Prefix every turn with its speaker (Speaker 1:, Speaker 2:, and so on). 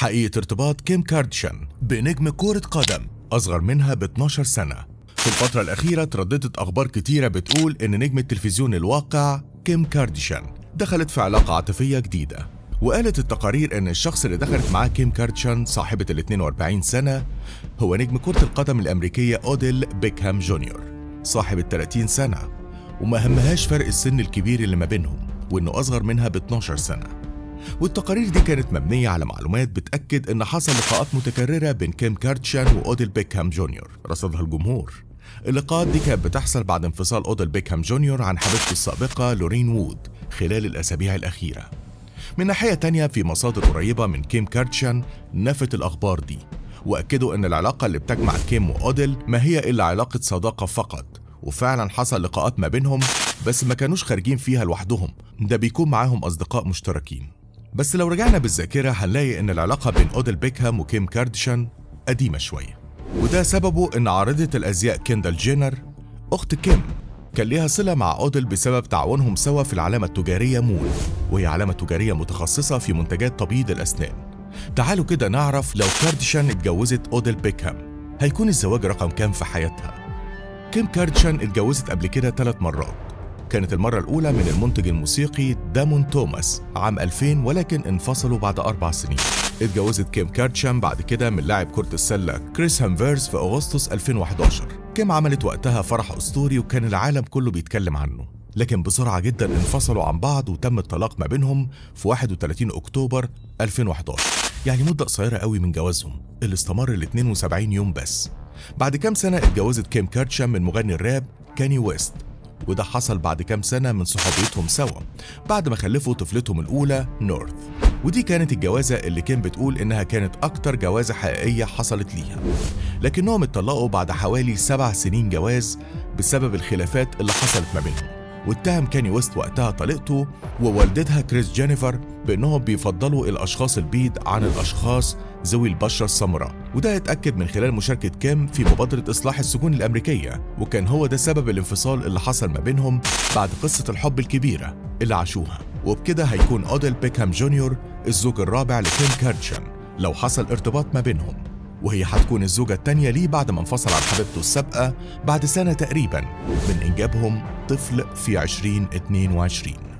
Speaker 1: حقيقة ارتباط كيم كاردشان بنجم كرة قدم أصغر منها ب 12 سنة في الفترة الأخيرة ترددت أخبار كتيرة بتقول إن نجم التلفزيون الواقع كيم كاردشان دخلت في علاقة عاطفية جديدة وقالت التقارير إن الشخص اللي دخلت معاه كيم كاردشان صاحبة ال 42 سنة هو نجم كرة القدم الأمريكية أوديل بيكهام جونيور صاحب ال 30 سنة وما همهاش فرق السن الكبير اللي ما بينهم وإنه أصغر منها ب 12 سنة والتقارير دي كانت مبنية على معلومات بتأكد إن حصل لقاءات متكررة بين كيم كاردشان وأوديل بيكهام جونيور رصدها الجمهور اللقاءات دي كانت بتحصل بعد انفصال أوديل بيكهام جونيور عن حبيبته السابقة لورين وود خلال الأسابيع الأخيرة من ناحية تانية في مصادر قريبة من كيم كاردشان نفت الأخبار دي وأكدوا إن العلاقة اللي بتجمع كيم وأوديل ما هي إلا علاقة صداقة فقط وفعلا حصل لقاءات ما بينهم بس ما كانوش خارجين فيها لوحدهم ده بيكون معاهم أصدقاء مشتركين بس لو رجعنا بالذاكرة هنلاقي إن العلاقة بين أوديل بيكهام وكيم كاردشان قديمة شوية وده سببه إن عارضة الأزياء كيندال جينر أخت كيم كان ليها صلة مع أوديل بسبب تعاونهم سوا في العلامة التجارية مول وهي علامة تجارية متخصصة في منتجات تبييض الأسنان تعالوا كده نعرف لو كاردشان اتجوزت أوديل بيكهام هيكون الزواج رقم كام في حياتها كيم كاردشان اتجوزت قبل كده ثلاث مرات كانت المرة الأولى من المنتج الموسيقي دامون توماس عام 2000 ولكن انفصلوا بعد أربع سنين اتجوزت كيم كاردشان بعد كده من لاعب كرة السلة كريس هامفيرز في أغسطس 2011 كيم عملت وقتها فرح أسطوري وكان العالم كله بيتكلم عنه لكن بسرعة جدا انفصلوا عن بعض وتم الطلاق ما بينهم في 31 أكتوبر 2011 يعني مدة قصيرة قوي من جوازهم اللي استمر ل 72 يوم بس بعد كام سنة اتجوزت كيم كاردشان من مغني الراب كاني ويست وده حصل بعد كام سنة من صحوبيتهم سوا بعد ما خلفوا طفلتهم الأولى نورث ودي كانت الجوازة اللي كيم بتقول إنها كانت أكتر جوازة حقيقية حصلت ليها لكنهم اتطلقوا بعد حوالي سبع سنين جواز بسبب الخلافات اللي حصلت ما بينهم واتهم كاني ويست وقتها طليقته ووالدتها كريس جينيفر بانهم بيفضلوا الاشخاص البيض عن الاشخاص ذوي البشره السمراء وده اتاكد من خلال مشاركه كيم في مبادره اصلاح السجون الامريكيه وكان هو ده سبب الانفصال اللي حصل ما بينهم بعد قصه الحب الكبيره اللي عاشوها وبكده هيكون اوديل بيكهام جونيور الزوج الرابع لكيم كاردشان لو حصل ارتباط ما بينهم وهي هتكون الزوجة التانية ليه بعد ما انفصل عن حبيبته السابقة بعد سنة تقريبا من إنجابهم طفل في 2022